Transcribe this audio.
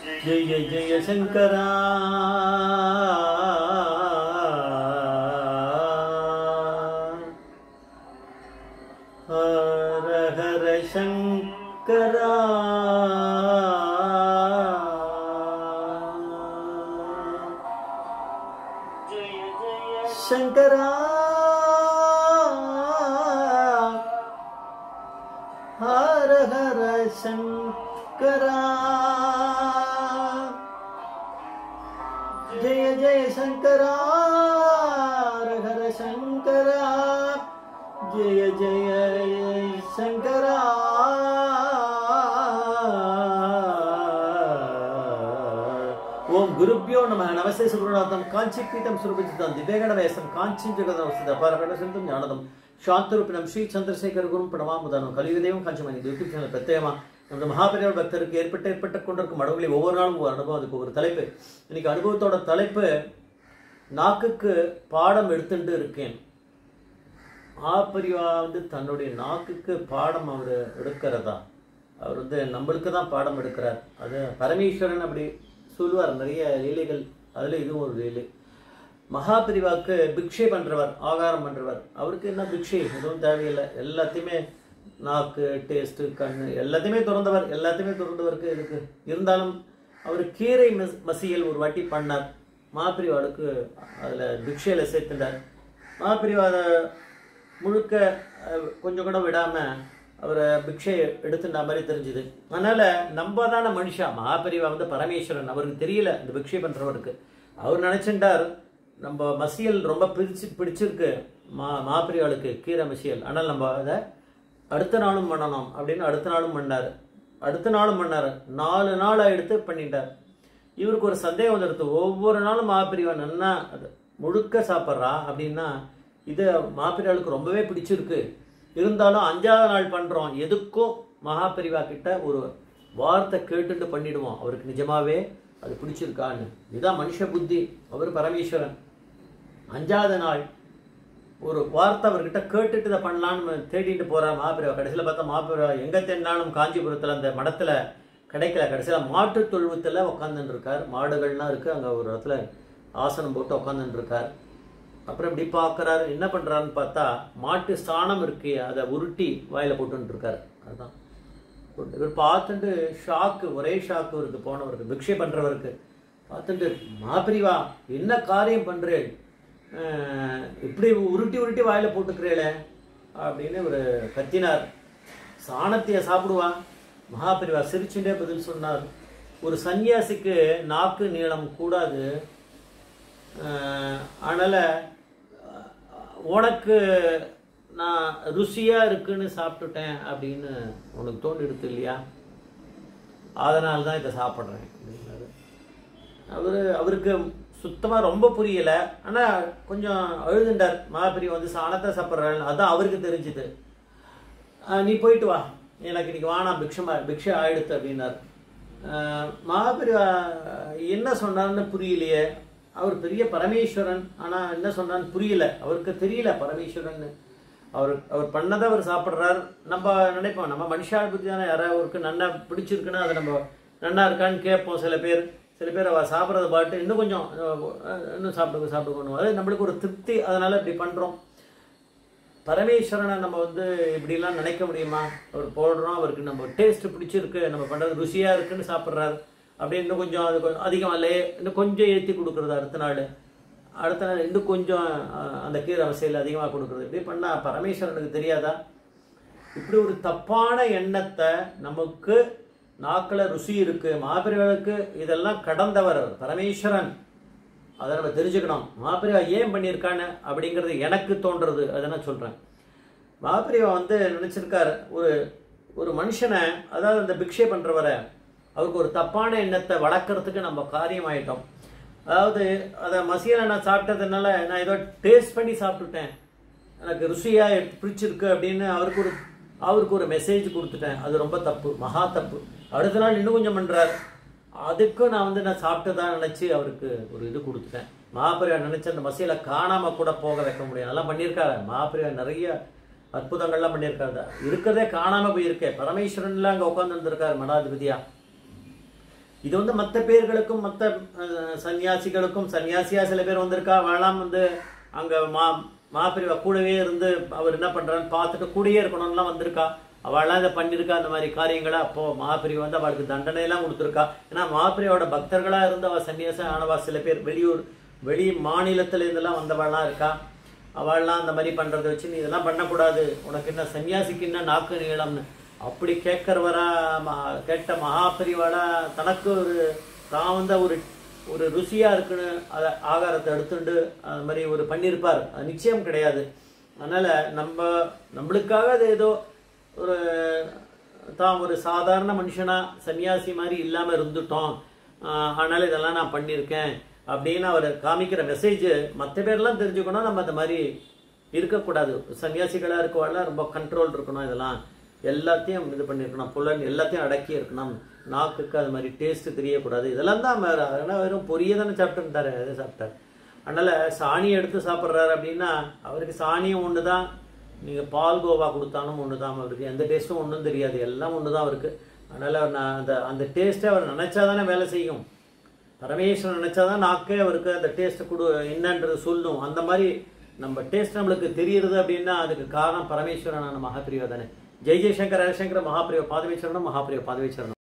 ஜெய ஜெய சங்கரா ஹர ஹர சங்கரா சங்கரா ஹர ஹர சங்கரா ஜெய ஜெய சங்கரா ஹர ஹர சங்கரா ஜெய ஜெய சங்கரா ஓம் குருப்பியோ நம நமஸ்தே சுகுருநாதம் காஞ்சி பீட்டம் சுரபிச்சிதம் திவேகண வேசம் காஞ்சி ஜெகதவஸ்தித பரகட சிந்தும் ஞானதம் சாந்தரூபிணம் ஸ்ரீ சந்திரசேகர குரும் பிரணவாமுதானம் கலியுதேவம் காஞ்சிமணி யூடியூப் சேனல் பிரத்யேகமா நமது மகாபெரியவர் பக்தருக்கு ஏற்பட்டு ஏற்பட்டு கொண்டிருக்கும் அனுபவங்களை ஒவ்வொரு நாளும் ஒரு அனுபவம் அதுக்கு ஒரு தலைப்பு இன்னைக்கு அனுபவத்தோட தலைப்பு நாக்குக்கு பாடம் எடுத்துட்டு இருக்கேன் ஆப்பரிவா வந்து தன்னுடைய நாக்குக்கு பாடம் அவர் எடுக்கிறதா அவர் வந்து நம்மளுக்கு தான் பாடம் எடுக்கிறார் அது பரமேஸ்வரன் அப்படி சொல்லுவார் நிறைய லீலைகள் அதில் இதுவும் ஒரு லீலை மகாபிரிவாக்கு பிக்ஷை பண்றவர் ஆகாரம் பண்றவர் அவருக்கு என்ன பிக்ஷை எதுவும் தேவையில்லை எல்லாத்தையுமே நாக்கு டேஸ்ட்டு கண்ணு எல்லாத்தையுமே திறந்தவர் எல்லாத்தையுமே திறந்தவருக்கு இருக்கு இருந்தாலும் அவர் கீரை மஸ் மசியல் ஒரு வாட்டி பண்ணார் மகாபிரிவாளுக்கு அதில் பிக்ஷையில் சேர்த்துட்டார் மகாபிரிவா அதை முழுக்க அஹ், கொஞ்சம் கூட விடாம அவரை பிக்ஷை எடுத்துட்ட மாதிரி தெரிஞ்சுது அதனால நம்ம தானே மனுஷா மகாபெரிவா வந்து பரமேஸ்வரன் அவருக்கு தெரியல இந்த பிக்ஷை பண்றவருக்கு அவர் நினைச்சுட்டார் நம்ம மசியல் ரொம்ப பிடிச்சு பிடிச்சிருக்கு மா மகாபெரிவாளுக்கு கீரை மசியல் ஆனால் நம்ம அதை அடுத்த நாளும் பண்ணணும் அப்படின்னு அடுத்த நாளும் பண்ணார் அடுத்த நாளும் பண்ணார் நாலு நாள் எடுத்து பண்ணிட்டார் இவருக்கு ஒரு சந்தேகம் வந்துடுது ஒவ்வொரு நாளும் மகாபிரிவா நன்னா அது முழுக்க சாப்பிட்றா அப்படின்னா இது மகாபிரிவாளுக்கு ரொம்பவே பிடிச்சிருக்கு இருந்தாலும் அஞ்சாவது நாள் பண்றோம் எதுக்கும் மகாபிரிவா கிட்ட ஒரு வார்த்தை கேட்டுட்டு பண்ணிடுவோம் அவருக்கு நிஜமாவே அது பிடிச்சிருக்கான்னு இதுதான் மனுஷ புத்தி அவர் பரமேஸ்வரன் அஞ்சாவது நாள் ஒரு வார்த்தை அவர்கிட்ட கேட்டுட்டு இதை பண்ணலான்னு தேடிட்டு போறார் மகாபிரிவா கடைசியில் பார்த்தா மகாபிரிவா எங்க தென்னாலும் காஞ்சிபுரத்துல அந்த மடத்துல கிடைக்கல கடைசியில் மாட்டு தொழுவத்தில் உட்காந்துட்டு இருக்கார் மாடுகள்லாம் இருக்கு அங்க ஒரு இடத்துல ஆசனம் போட்டு உட்காந்துட்டு இருக்கார் அப்புறம் இப்படி பார்க்கறாரு என்ன பண்றாருன்னு பார்த்தா மாட்டு சாணம் இருக்கு அதை உருட்டி வாயில போட்டுட்டு இருக்காரு அதுதான் இவர் பார்த்துட்டு ஷாக்கு ஒரே ஷாக்கு இருக்கு போனவருக்கு பிக்ஷை பண்றவருக்கு பார்த்துட்டு மாபிரிவா என்ன காரியம் பண்றேன் அஹ், இப்படி உருட்டி உருட்டி வாயில போட்டுக்கிறேளே அப்படின்னு ஒரு கத்தினார் சாணத்தைய சாப்பிடுவா மகாபிரிவா சிரிச்சுட்டே பதில் சொன்னார் ஒரு சன்னியாசிக்கு நாக்கு நீளம் கூடாது அஹ், அதனால அஹ், உனக்கு நான் ருசியா இருக்குன்னு சாப்பிட்டுட்டேன் அப்படின்னு உனக்கு தோண்டிடுது இல்லையா அதனால தான் இதை சாப்பிட்றேன் அப்படின்னாரு அவரு அவருக்கு சுத்தமா ரொம்ப புரியல ஆனா கொஞ்சம் அழுதுண்டார் மகாபிரிவா வந்து சாணத்தை சாப்பிட்றாரு அதான் அவருக்கு தெரிஞ்சுது ஆஹ் நீ போயிட்டு வா எனக்கு இன்னைக்கு வானா பிக்ஷமா பிக்ஷை ஆயிடுத்து அப்படின்னார் ஆஹ் மகாபிரிவா என்ன சொன்னார்னு புரியலையே அவர் பெரிய பரமேஸ்வரன் ஆனா என்ன சொன்னான்னு புரியல அவருக்கு தெரியல பரமேஸ்வரன் அவர் அவர் பண்ணதை அவர் சாப்பிட்றாரு நம்ம நினைப்போம் நம்ம மனுஷா புத்தி தானே யாராவது நன்னா பிடிச்சிருக்குன்னா அதை நம்ம நன்னா இருக்கான்னு கேட்போம் சில பேர் சில பேர் அவ சாப்பிட்றத பாட்டு இன்னும் கொஞ்சம் அஹ், இன்னும் சாப்பிடுங்க சாப்பிடுங்க அது நம்மளுக்கு ஒரு திருப்தி அதனால இப்படி பண்றோம் பரமேஸ்வரனை நம்ம வந்து இப்படிலாம் நினைக்க முடியுமா அவர் போடுறோம் அவருக்கு நம்ம டேஸ்ட் பிடிச்சிருக்கு நம்ம பண்றது ருசியா இருக்குன்னு சாப்பிட்றாரு அப்படியே இன்னும் கொஞ்சம் அது கொஞ்சம் அதிகம் இல்லையே இன்னும் கொஞ்சம் ஏற்றி கொடுக்குறது அடுத்த நாள் அடுத்த நாள் இன்னும் கொஞ்சம் அஹ், அந்த கீரை அவசியம் அதிகமாக கொடுக்குறது இப்படி பண்ணா பரமேஸ்வரனுக்கு தெரியாதா இப்படி ஒரு தப்பான எண்ணத்தை நமக்கு நாக்கில் ருசி இருக்கு மாபிரிவர்களுக்கு இதெல்லாம் கடந்தவர் அவர், பரமேஸ்வரன் அதை நம்ம தெரிஞ்சுக்கணும் மாபிரிவா ஏன் பண்ணியிருக்கான்னு அப்படிங்கிறது எனக்கு தோன்றது அதை நான் சொல்றேன் மாபிரிவா வந்து நினைச்சிருக்கார் ஒரு ஒரு மனுஷனை அதாவது அந்த பிக்ஷை பண்றவரை அவருக்கு ஒரு தப்பான எண்ணத்தை வளர்க்கறதுக்கு நம்ம காரியம் ஆயிட்டோம் அதாவது அதை மசியலை நான் சாப்பிட்டதுனால நான் ஏதோ டேஸ்ட் பண்ணி சாப்பிட்டுட்டேன் எனக்கு ருசியா பிடிச்சிருக்கு அப்படின்னு அவருக்கு ஒரு அவருக்கு ஒரு மெசேஜ் கொடுத்துட்டேன் அது ரொம்ப தப்பு மகா தப்பு அடுத்த நாள் இன்னும் கொஞ்சம் பண்றாரு அதுக்கும் நான் வந்து நான் சாப்பிட்டதா நினைச்சு அவருக்கு ஒரு இது கொடுத்துட்டேன் மகாபிரியா நினைச்ச அந்த மசியலை காணாம கூட போக வைக்க முடியும் அதெல்லாம் பண்ணியிருக்காரு மகாபிரியா நிறைய அற்புதங்கள்லாம் பண்ணியிருக்காரு இருக்கிறதே காணாம போயிருக்கே பரமேஸ்வரன்ல அங்க உட்கார்ந்து இருந்திருக்காரு மடாதிபதியா இது வந்து மற்ற பேர்களுக்கும் மற்ற சன்னியாசிகளுக்கும் சன்னியாசியா சில பேர் வந்திருக்கா அவளாம் வந்து அங்க மா மாப்பிரிவா கூடவே இருந்து அவர் என்ன பண்றான்னு பார்த்துட்டு கூடயே இருக்கணும்லாம் வந்திருக்கா அவளாம் இதை பண்ணியிருக்கா அந்த மாதிரி காரியங்களை அப்போ மகாபிரிவு வந்து அவளுக்கு தண்டனை எல்லாம் கொடுத்துருக்கா ஏன்னா மகாபிரியோட பக்தர்களா இருந்து அவ சன்னியாசம் ஆனவா சில பேர் வெளியூர் வெளி மாநிலத்துல இருந்தெல்லாம் வந்தவள்லாம் இருக்கா அவள்லாம் அந்த மாதிரி பண்றதை வச்சு நீ இதெல்லாம் பண்ணக்கூடாது உனக்கு என்ன சன்னியாசிக்கு என்ன நாக்கு நீளம்னு அப்படி கேட்கறவரா ம- கேட்ட மகாபரிவாளா தனக்கு ஒரு தான் வந்து ஒரு ஒரு ருசியா இருக்குன்னு அத ஆகாரத்தை எடுத்துண்டு அந்த மாதிரி ஒரு பண்ணியிருப்பார் அது நிச்சயம் கிடையாது அதனால நம்ம நம்மளுக்காக அது ஏதோ ஒரு தான் ஒரு சாதாரண மனுஷனா சன்னியாசி மாதிரி இல்லாம இருந்துட்டோம் ஆஹ் அதனால இதெல்லாம் நான் பண்ணியிருக்கேன் அப்படின்னு அவர் காமிக்கிற மெசேஜ் மற்ற பேர்லாம் தெரிஞ்சுக்கணும் நம்ம அந்த மாதிரி இருக்கக்கூடாது சன்னியாசிகளா இருக்கவாள்லாம் ரொம்ப கண்ட்ரோல் இருக்கணும் இதெல்லாம் எல்லாத்தையும் இது பண்ணியிருக்கணும் புலன் எல்லாத்தையும் அடக்கி இருக்கணும் நாக்குக்கு அது மாதிரி டேஸ்ட் தெரியக்கூடாது இதெல்லாம் தான் அவர் அதெல்லாம் வெறும் பொரிய தானே சாப்பிட்டுருந்தாரு அதை சாப்பிட்டார் அதனால சாணி எடுத்து சாப்பிட்றாரு அப்படின்னா அவருக்கு சாணியும் ஒன்று தான் நீங்கள் பால் கோவா கொடுத்தாலும் ஒன்று தான் அவருக்கு எந்த டேஸ்ட்டும் ஒன்றும் தெரியாது எல்லாம் ஒன்று தான் அவருக்கு அதனால அவர் நான் அந்த அந்த டேஸ்ட்டை அவர் நினைச்சா தானே வேலை செய்யும் பரமேஸ்வரன் நினைச்சாதான் நாக்கே அவருக்கு அந்த டேஸ்ட் கொடு என்னன்றது சொல்லணும் அந்த மாதிரி நம்ம டேஸ்ட் நம்மளுக்கு தெரியுறது அப்படின்னா அதுக்கு காரணம் பரமேஸ்வரனான மகாபிரிவா தானே ஜெய் ஜெய்சங்கர் ஹரிசங்கர் மகாபிரிவ பாதவேஸ்வரனும் மகாபிரிவ பாதவேஸ்வரனும்